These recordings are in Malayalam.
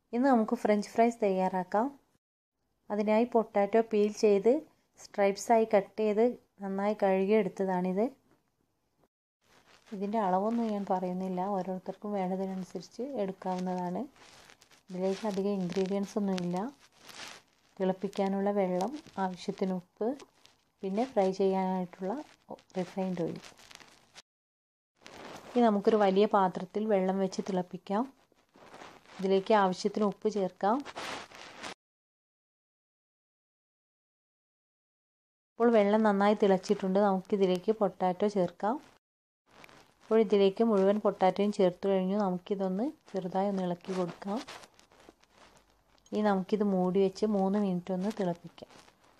ഇന്ന് നമുക്ക് ഫ്രഞ്ച് ഫ്രൈസ് തയ്യാറാക്കാം അതിനായി പൊട്ടാറ്റോ പീൽ ചെയ്ത് സ്ട്രൈപ്സായി കട്ട് ചെയ്ത് നന്നായി കഴുകിയെടുത്തതാണിത് ഇതിൻ്റെ അളവൊന്നും ഞാൻ പറയുന്നില്ല ഓരോരുത്തർക്കും വേണ്ടതിനനുസരിച്ച് എടുക്കാവുന്നതാണ് ഇതിലേക്ക് അധികം ഇൻഗ്രീഡിയൻസ് ഒന്നുമില്ല തിളപ്പിക്കാനുള്ള വെള്ളം ആവശ്യത്തിന് ഉപ്പ് പിന്നെ ഫ്രൈ ചെയ്യാനായിട്ടുള്ള റിഫൈൻഡ് ഓയിൽ ഇനി നമുക്കൊരു വലിയ പാത്രത്തിൽ വെള്ളം വെച്ച് തിളപ്പിക്കാം ഇതിലേക്ക് ആവശ്യത്തിന് ഉപ്പ് ചേർക്കാം ഇപ്പോൾ വെള്ളം നന്നായി തിളച്ചിട്ടുണ്ട് നമുക്കിതിലേക്ക് പൊട്ടാറ്റോ ചേർക്കാം അപ്പോൾ ഇതിലേക്ക് മുഴുവൻ പൊട്ടാറ്റോയും ചേർത്ത് കഴിഞ്ഞു നമുക്കിതൊന്ന് ചെറുതായി ഒന്ന് ഇളക്കി കൊടുക്കാം ഇനി നമുക്കിത് മൂടി വെച്ച് മൂന്ന് മിനിറ്റ് ഒന്ന് തിളപ്പിക്കാം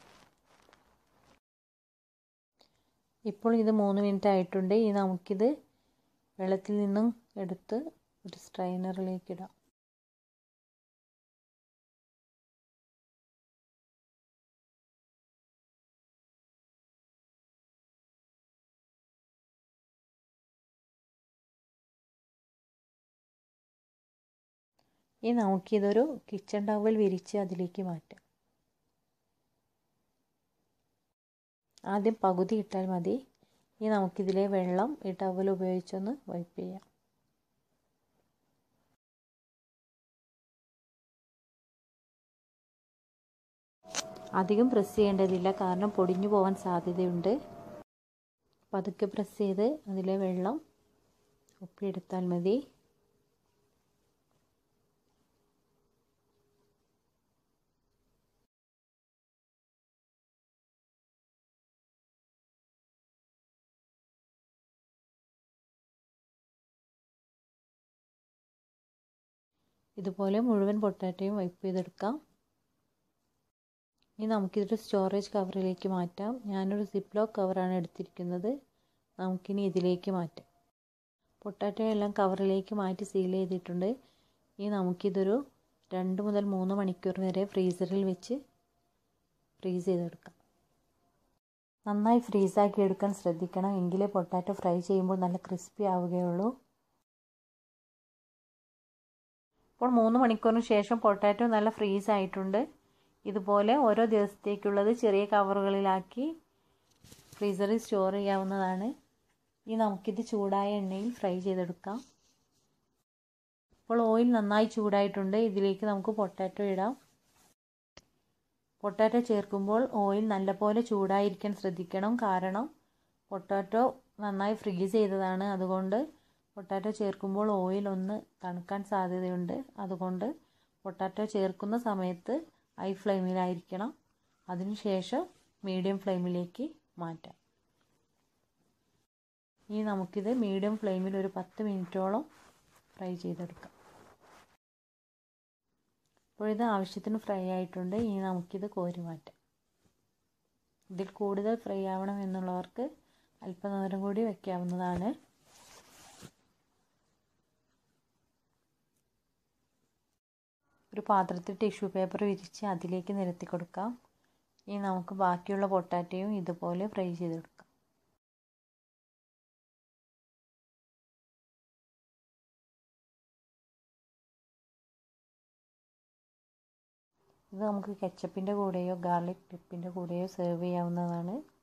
ഇപ്പോൾ ഇത് മൂന്ന് മിനിറ്റ് ആയിട്ടുണ്ട് ഇനി നമുക്കിത് വെള്ളത്തിൽ നിന്നും എടുത്ത് ഒരു സ്ട്രൈനറിലേക്ക് ഇടാം ഇനി നമുക്കിതൊരു കിച്ചൺ ടവൽ വിരിച്ച് അതിലേക്ക് മാറ്റാം ആദ്യം പകുതി ഇട്ടാൽ മതി ഇനി നമുക്കിതിലെ വെള്ളം ഈ ടവൽ ഉപയോഗിച്ചൊന്ന് വൈപ്പ് ചെയ്യാം അധികം പ്രസ് ചെയ്യേണ്ടതില്ല കാരണം പൊടിഞ്ഞു പോകാൻ സാധ്യതയുണ്ട് പതുക്കെ പ്രസ് ചെയ്ത് അതിലെ വെള്ളം ഒപ്പിയെടുത്താൽ മതി ഇതുപോലെ മുഴുവൻ പൊട്ടാറ്റോയും വൈപ്പ് ചെയ്തെടുക്കാം ഇനി നമുക്കിതൊരു സ്റ്റോറേജ് കവറിലേക്ക് മാറ്റാം ഞാനൊരു സിപ്ലോ കവറാണ് എടുത്തിരിക്കുന്നത് നമുക്കിനി ഇതിലേക്ക് മാറ്റാം പൊട്ടാറ്റോ എല്ലാം കവറിലേക്ക് മാറ്റി സീൽ ചെയ്തിട്ടുണ്ട് ഇനി നമുക്കിതൊരു രണ്ട് മുതൽ മൂന്ന് മണിക്കൂർ വരെ ഫ്രീസറിൽ വെച്ച് ഫ്രീസ് ചെയ്തെടുക്കാം നന്നായി ഫ്രീസാക്കി എടുക്കാൻ ശ്രദ്ധിക്കണം എങ്കിലേ പൊട്ടാറ്റോ ഫ്രൈ ചെയ്യുമ്പോൾ നല്ല ക്രിസ്പി ആവുകയുള്ളൂ ഇപ്പോൾ മൂന്ന് മണിക്കൂറിന് ശേഷം പൊട്ടാറ്റോ നല്ല ഫ്രീസ് ആയിട്ടുണ്ട് ഇതുപോലെ ഓരോ ദിവസത്തേക്കുള്ളത് ചെറിയ കവറുകളിലാക്കി ഫ്രീസറിൽ സ്റ്റോർ ചെയ്യാവുന്നതാണ് ഇനി നമുക്കിത് ചൂടായ എണ്ണയിൽ ഫ്രൈ ചെയ്തെടുക്കാം ഇപ്പോൾ ഓയിൽ നന്നായി ചൂടായിട്ടുണ്ട് ഇതിലേക്ക് നമുക്ക് പൊട്ടാറ്റോ ഇടാം പൊട്ടാറ്റോ ചേർക്കുമ്പോൾ ഓയിൽ നല്ലപോലെ ചൂടായിരിക്കാൻ ശ്രദ്ധിക്കണം കാരണം പൊട്ടാറ്റോ നന്നായി ഫ്രീസ് ചെയ്തതാണ് അതുകൊണ്ട് പൊട്ടാറ്റോ ചേർക്കുമ്പോൾ ഓയിൽ ഒന്ന് തണുക്കാൻ സാധ്യതയുണ്ട് അതുകൊണ്ട് പൊട്ടാറ്റോ ചേർക്കുന്ന സമയത്ത് ഹൈ ഫ്ലെയിമിലായിരിക്കണം അതിനുശേഷം മീഡിയം ഫ്ലെയിമിലേക്ക് മാറ്റാം ഇനി നമുക്കിത് മീഡിയം ഫ്ലെയിമിൽ ഒരു പത്ത് മിനിറ്റോളം ഫ്രൈ ചെയ്തെടുക്കാം അപ്പോൾ ഇത് ആവശ്യത്തിന് ഫ്രൈ ആയിട്ടുണ്ട് ഇനി നമുക്കിത് കോരി മാറ്റാം ഇതിൽ കൂടുതൽ ഫ്രൈ ആവണം എന്നുള്ളവർക്ക് അല്പനേരം കൂടി വയ്ക്കാവുന്നതാണ് ഒരു പാത്രത്തിൽ ടിഷ്യൂ പേപ്പർ വിരിച്ച് അതിലേക്ക് നിരത്തി കൊടുക്കാം ഇനി നമുക്ക് ബാക്കിയുള്ള പൊട്ടാറ്റയും ഇതുപോലെ ഫ്രൈ ചെയ്തെടുക്കാം ഇത് നമുക്ക് കെച്ചപ്പിൻ്റെ കൂടെയോ ഗാർലിക് ഡിപ്പിൻ്റെ കൂടെയോ സെർവ് ചെയ്യാവുന്നതാണ്